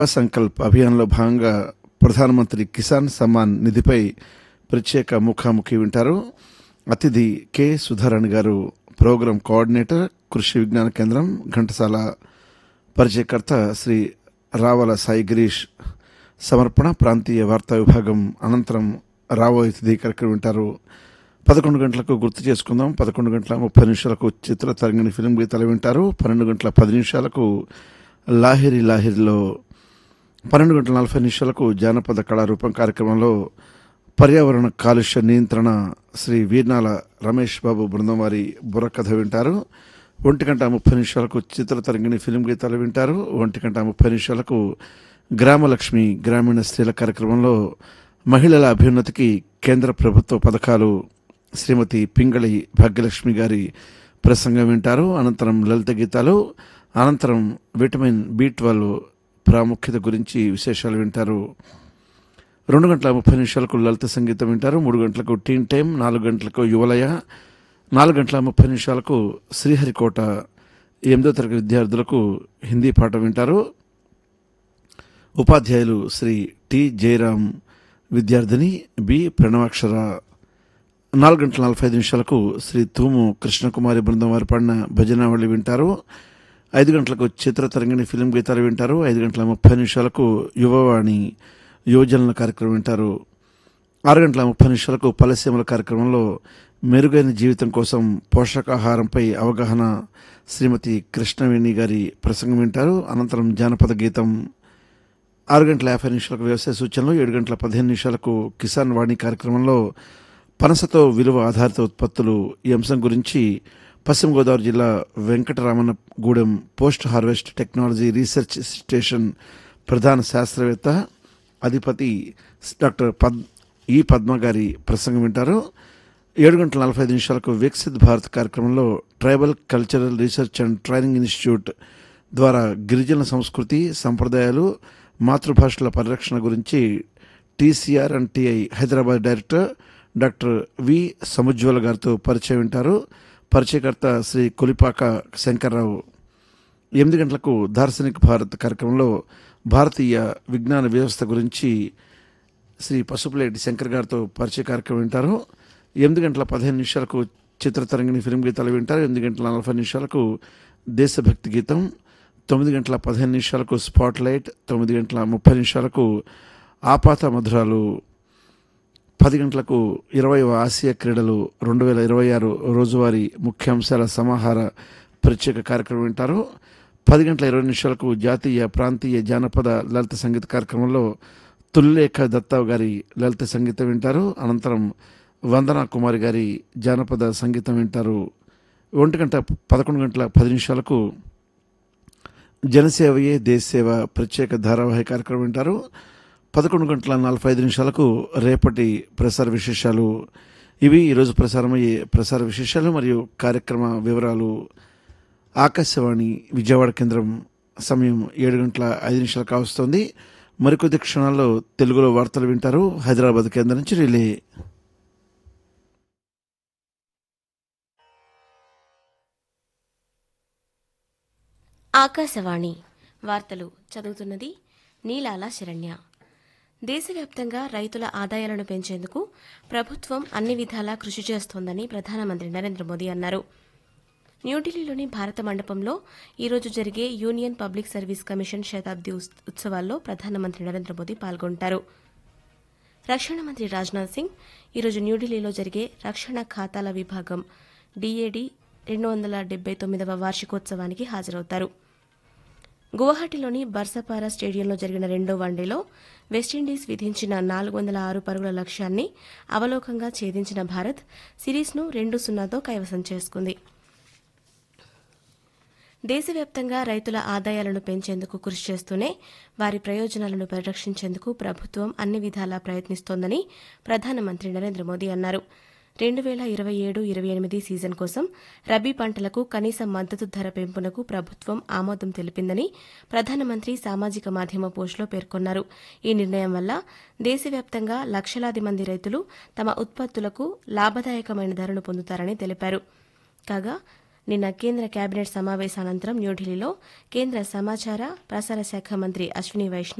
సంకల్ప్ అభియాన్లో భాగంగా ప్రధానమంత్రి కిసాన్ సమ్మాన్ నిధిపై ప్రత్యేక ముఖాముఖి వింటారు అతిథి కె సుధారాణి గారు ప్రోగ్రాం కోఆర్డినేటర్ కృషి విజ్ఞాన కేంద్రం ఘంటసాల పరిచయకర్త శ్రీ రావల సాయి గిరీష్ సమర్పణ ప్రాంతీయ వార్తా విభాగం అనంతరం రావో అతిథి కార్యక్రమం వింటారు పదకొండు గంటలకు గుర్తు చేసుకుందాం పదకొండు గంటల ముప్పై నిమిషాలకు చిత్ర తరంగిణి ఫిల్మ్ గీతాలు వింటారు పన్నెండు గంటల పది నిమిషాలకు లాహిరి లాహిరిలో పన్నెండు గంటల నలభై నిమిషాలకు జానపద కళారూపం కార్యక్రమంలో పర్యావరణ కాలుష్య నియంత్రణ శ్రీ వీర్నాల రమేష్ బాబు బృందం వారి బుర్రకథ వింటారు ఒంటి గంట ముప్పై నిమిషాలకు చిత్ర తరంగిణి ఫిల్మ్ గీతాలు వింటారు ఒంటి గంట ముప్పై నిమిషాలకు గ్రామలక్ష్మి గ్రామీణ స్త్రీల కార్యక్రమంలో మహిళల అభ్యున్నతికి కేంద్ర ప్రభుత్వ పథకాలు శ్రీమతి పింగళి భాగ్యలక్ష్మి గారి ప్రసంగం వింటారు అనంతరం లలిత గీతాలు అనంతరం విటమిన్ బి ట్వెల్వ్ ప్రాముఖ్యత గురించి విశేషాలు వింటారు రెండు గంటల ముప్పై నిమిషాలకు లలిత సంగీతం వింటారు మూడు గంటలకు టీన్ టైం నాలుగు గంటలకు యువలయ నాలుగు గంటల ముప్పై నిమిషాలకు శ్రీహరికోట ఎనిమిదో తరగతి విద్యార్థులకు హిందీ పాఠం వింటారు ఉపాధ్యాయులు శ్రీ టి జయరాం విద్యార్థిని బి ప్రణవాక్షర నాలుగు గంటల నలభై ఐదు నిమిషాలకు శ్రీ తూము కృష్ణకుమారి బృందం వారు పాడిన భజనావళి వింటారు ఐదు గంటలకు చిత్ర తరంగిణి ఫిలిం గీతాలు వింటారు ఐదు గంటల ముప్పై నిమిషాలకు యువవాణి యువజనుల కార్యక్రమం వింటారు ఆరు గంటల ముప్పై నిమిషాలకు పలసీమల కార్యక్రమంలో మెరుగైన జీవితం కోసం పోషకాహారంపై అవగాహన శ్రీమతి కృష్ణవేణి గారి ప్రసంగం వింటారు అనంతరం జానపద గీతం ఆరు గంటల యాభై నిమిషాలకు వ్యవసాయ సూచనలు ఏడు గంటల పదిహేను నిమిషాలకు కిసాన్ వాణి కార్యక్రమంలో పనసతో విలువ ఆధారిత ఉత్పత్తులు ఈ అంశం గురించి పశ్చిమ గోదావరి జిల్లా Venkataramannagudem post harvest technology research station ప్రధాన శాస్త్రవేత్త అధిపతి డాక్టర్ పద్ ఈ పద్మ గారి ప్రసంగం వింటారు ఏడు గంటల నలభై ఐదు నిమిషాలకు వికసిత్ భారత్ కార్యక్రమంలో tribal cultural research and training institute ద్వారా గిరిజన సంస్కృతి సంప్రదాయాలు మాతృభాషల పరిరక్షణ గురించి TCR and TI Hyderabad director doctor V Samujwala గారితో పరిచయం వింటారు పరిచయకర్త శ్రీ కొలిపాక శంకర్రావు ఎనిమిది గంటలకు దార్శనిక్ భారత్ కార్యక్రమంలో భారతీయ విజ్ఞాన వ్యవస్థ గురించి శ్రీ పసుపులేటి శంకర్ గారితో పరిచయ కార్యక్రమం వింటారు ఎనిమిది గంటల పదిహేను నిమిషాలకు చిత్ర తరంగిణి ఫిల్మ్ గీతాలు వింటారు ఎనిమిది గంటల నలభై నిమిషాలకు దేశభక్తి గీతం తొమ్మిది గంటల పదిహేను నిమిషాలకు స్పాట్ లైట్ తొమ్మిది గంటల ముప్పై నిమిషాలకు ఆపాత మధురాలు పది గంటలకు ఇరవై ఆసియా క్రీడలు రెండు వేల ఇరవై ఆరు రోజువారీ ముఖ్యాంశాల సమాహార ప్రత్యేక కార్యక్రమం వింటారు పది గంటల ఇరవై నిమిషాలకు జాతీయ ప్రాంతీయ జానపద లలిత సంగీత కార్యక్రమంలో తుల్లేఖ దత్తావ్ గారి లలిత సంగీతం వింటారు అనంతరం వందనా కుమారి గారి జానపద సంగీతం వింటారు ఒంటి గంట పదకొండు గంటల పది నిమిషాలకు జనసేవయే దేశసేవ ప్రత్యేక ధారావాహిక కార్యక్రమం వింటారు పదకొండు గంటల నలభై ఐదు నిమిషాలకు రేపటి ప్రసార విశేషాలు ఇవి ఈరోజు ప్రసారమయ్యే ప్రసార విశేషాలు మరియు కార్యక్రమ వివరాలు ఆకాశవాణి విజయవాడ కేంద్రం సమయం ఏడు గంటల ఐదు నిమిషాలు కావస్తోంది మరికొద్ది క్షణాల్లో తెలుగులో వార్తలు వింటారు హైదరాబాద్ కేంద్రం నుంచి రిలే ఆకాశవాణి వార్తలు చదువుతున్నది నీలాల శరణ్య దేశవ్యాప్తంగా రైతుల ఆదాయాలను పెంచేందుకు ప్రభుత్వం అన్ని విధాలా కృషి చేస్తోందని ప్రధానమంత్రి నరేంద్ర మోదీ అన్నారు న్యూఢిల్లీలోని భారత మండపంలో ఈరోజు జరిగే యూనియన్ పబ్లిక్ సర్వీస్ కమిషన్ శతాబ్ది ఉస్- ఉత్సవాల్లో ప్రధానమంత్రి నరేంద్ర మోదీ పాల్గొంటారు రక్షణ మంత్రి రాజ్నాథ్ సింగ్ ఈరోజు న్యూఢిల్లీలో జరిగే రక్షణ ఖాతాల విభాగం డీఏడీ రెండు వందల డెబ్బై తొమ్మిదవ వార్షికోత్సవానికి హాజరవుతారు గువాహటిలోని బర్సపారా స్టేడియంలో జరిగిన రెండో వన్డేలో వెస్టిండీస్ విధించిన నాలుగు వందల ఆరు పరుగుల లక్ష్యాన్ని అవలోకంగా ఛేదించిన భారత్ సిరీస్ను రెండు సున్నాతో కైవసం చేసుకుంది దేశవ్యాప్తంగా రైతుల ఆదాయాలను పెంచేందుకు కృషి చేస్తూనే వారి ప్రయోజనాలను పరిరక్షించేందుకు ప్రభుత్వం అన్ని విధాలా ప్రయత్నిస్తోందని ప్రధానమంత్రి నరేంద్ర మోదీ అన్నారు రెండు వేల ఇరవై ఏడు ఇరవై ఎనిమిది సీజన్ కోసం రబీ పంటలకు కనీస మద్దతు ధర పెంపునకు ప్రభుత్వం ఆమోదం తెలిపిందని ప్రధానమంత్రి సామాజిక మాధ్యమ పోస్టులో పేర్కొన్నారు ఈ నిర్ణయం వల్ల దేశవ్యాప్తంగా లక్షలాది మంది రైతులు తమ ఉత్పత్తులకు లాభదాయకమైన ధరను పొందుతారని తెలిపారు కాగా నిన్న కేంద్ర కేబినెట్ సమావేశానంతరం న్యూఢిల్లీలో కేంద్ర సమాచార ప్రసార శాఖ మంత్రి అశ్విని వైష్ణవ్